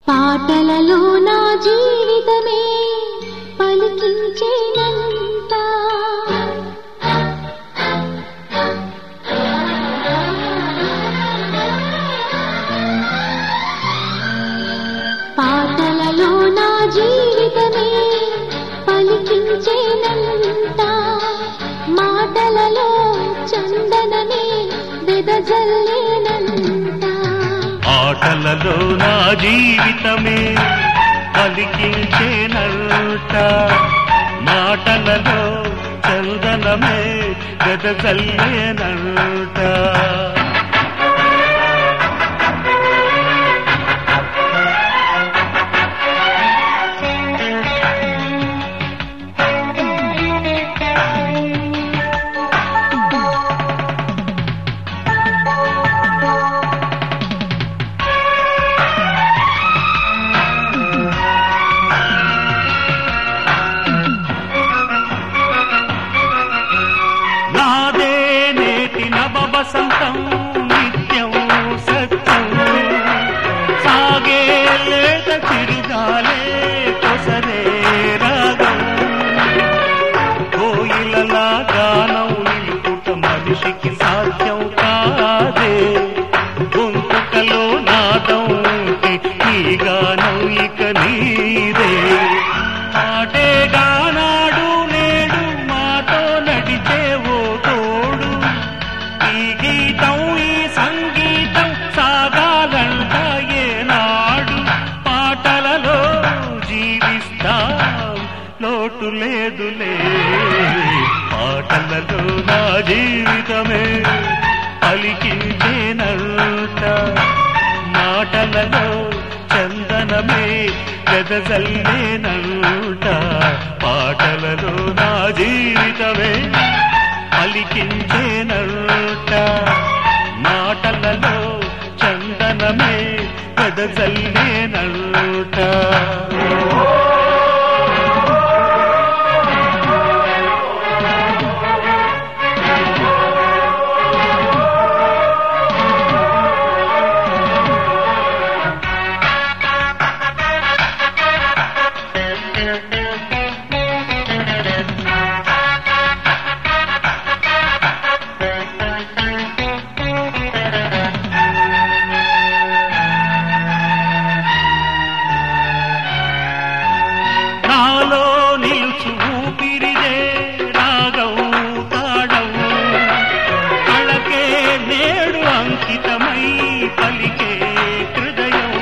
పాటలలో నా జీవితమే పలికించేనంత పాటలలో నా జీవితమే పలికించేనంత మాటలలో చందనమే వెదజల్లేనంత ఆటలలో నా జీవితమే పలికించేనట మాటలలో చందనమే గదజల్లేనట నాదే నేటి నవ వసంతం నిత్యం సత్యం సాగే లేత చిరుగాలే కొసరే రాగం కోయిలలా గానం నిలుపుట మనిషికి సాధ్యం కాదే గొంతుకలో నాదం ఉంటే ఈ గానం ఇక నీదే ఆటే గానాడు నేడు మాతో నడిచే ఓ తోడు ఈ గీతం ఈ సంగీతం సాగాలంట ఏనాడు పాటలలో జీవిస్తాం లోటు లేదులే పాటలలో నా జీవితమే పలికించేనంట మాటలలో చందనమే గదజల్లేనంట పాటలలో నా జీవితమే పలికించేనంట మాటలలో చందనమే గదజల్లేనంట నాలో నిలుచు ఊపిరిదే రాగం తాడం కళకే నేడు అంకితమై పలికే హృదయం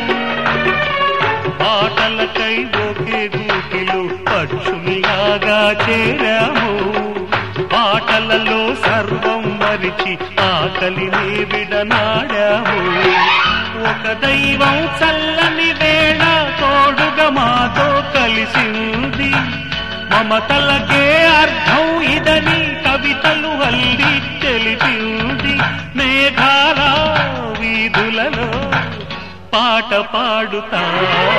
పాటలకై ఒకే గూటిలో పక్షుల్లాగా చేరాము పాటలలో సర్వం మరిచి ఆకలిని విడనాడాము ఒక దైవం చల్లని వేళ తోడుగా మాతో కలిసింది మమతలకే అర్థం ఇదని కవితలు అల్లి తెలిపింది మేఘాల వీధులలో పాట పాడుతాం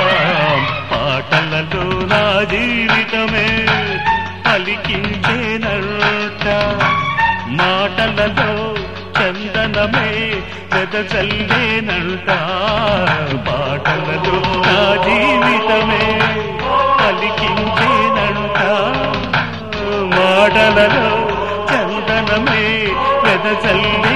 పాటలలో నా జీవితమే పలికించేనట మాటలలో చందనమే వెదజల్లేనంట పాటలలో నా జీవితమే పలికించేనంట మాటలలో చందనమే వెదజల్లే